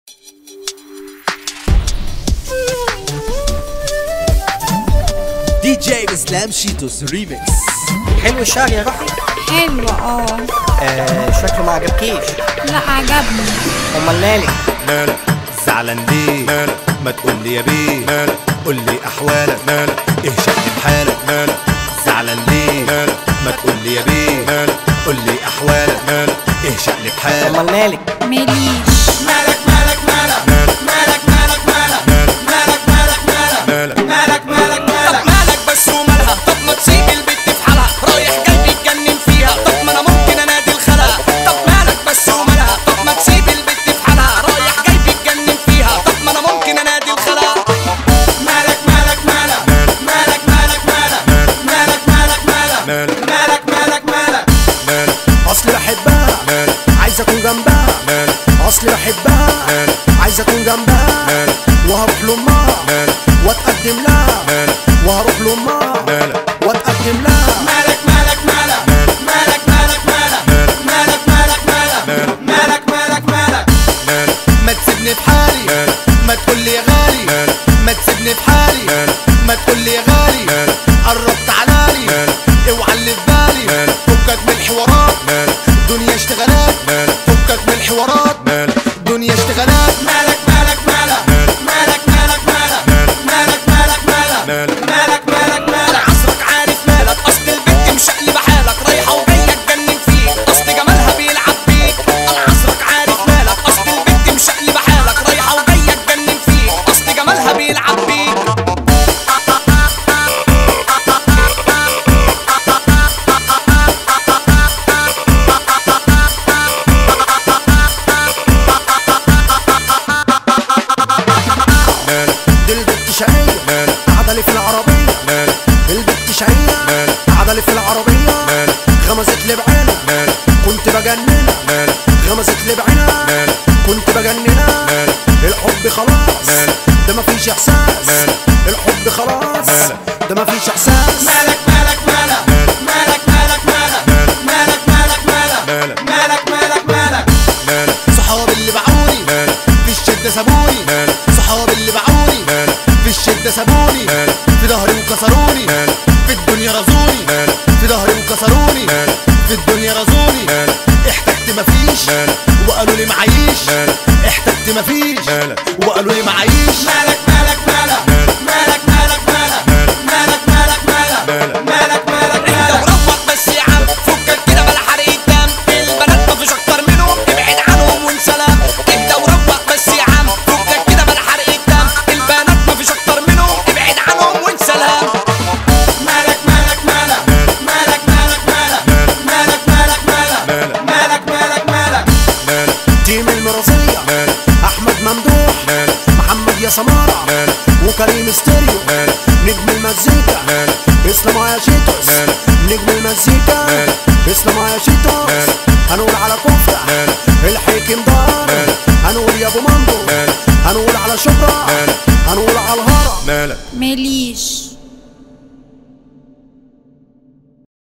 دي جي اسلام شيتوس ريميكس حلو الشعر يا روحي حلو اه آه شكله ما عجبكيش لا عجبني امال مالك مالك زعلان ليه مالك ما تقول لي يا بيه مالك قول لي احوالك مالك ايه شكل بحالك مالك زعلان ليه مالك ما تقول لي يا بيه مالك قول لي احوالك مالك ايه شكل بحالك امال مالك ماليش مالك مالك مالك مالك مالك مالك مالك مالك مالك مالك مالك مالك طب مالك بس ومالها طب ما تسيب البت في حالها رايح جاي بيتجنن فيها طب ما انا ممكن انادي الخلا طب مالك بس ومالها طب ما تسيب البت في حالها رايح جاي بيتجنن فيها طب ما انا ممكن انادي الخلا مالك مالك مالك مالك مالك مالك مالك مالك مالك مالك مالك مالك مالك مالك اصلي بحبها مالك عايز اكون جنبها مالك اصلي بحبها مالك عايز اكون جنبها مالك وهروح لامها مالك واتقدم لها مالك وهروح لامها مالك واتقدم لها مالك مالك مالك مالك مالك مالك مالك مالك مالك مالك مالك مالك مالك ما تسيبني في حالي ما تقول لي يا غالي ما تسيبني في حالي ما تقول لي يا غالي قربت علالي اوعى اللي في بالي فكك من الحوارات دنيا اشتغالات فكك من الحوارات دنيا اشتغالات مالك مالك مالك مالك مالك مالك مالك مالك مالك مالك مالك مالك عصرك عارف مالك اصل البت مشقلبة حالك رايحة وجاية تجنن فيك اصل جمالها بيلعب بيك انا عصرك عارف مالك اصل البت مشقلبة حالك رايحة وجاية تجنن فيك اصل جمالها بيلعب بيك دي البت شقية قاعدة لي في العربية البت شقية قاعدة لي في العربية غمزت لي بعينها كنت بجننها غمزت لي بعينها كنت بجننها الحب خلاص ده مفيش احساس الحب خلاص ده مفيش احساس مالك مالك مالك مالك مالك مالك مالك مالك مالك مالك مالك مالك مالك صحابي اللي باعوني في الشدة سابوني صحابي اللي باعوني في الشدة سابوني في ظهري وكسروني في الدنيا رزوني في ظهري وكسروني في الدنيا رزوني احتجت مفيش وقالوا لي معيش احتجت مفيش وقالوا لي معيش مالك مالك مالك مالك مالك مالك مالك مالك مالك مالك مالك انت مالك مروق بس يا عم فكك كده بلا حرق الدم البنات مفيش اكتر منهم ابعد عنهم وانسلام اهدى وروق بس يا عم فكك كده بلا حرق الدم البنات مفيش اكتر منهم ابعد عنهم وانسلام مالك مالك مالك مالك مالك مالك مالك مالك مالك مالك مالك مالك تيم المرازية احمد ممدوح محمد يا سمارة وكريم ستيريو نجم المزيكا اسلام يا شيتوس نجم المزيكا اسلام يا شيتوس هنقول على كفتة الحكم دار هنقول يا ابو مندو هنقول على شبرا هنقول على الهرم مالك ماليش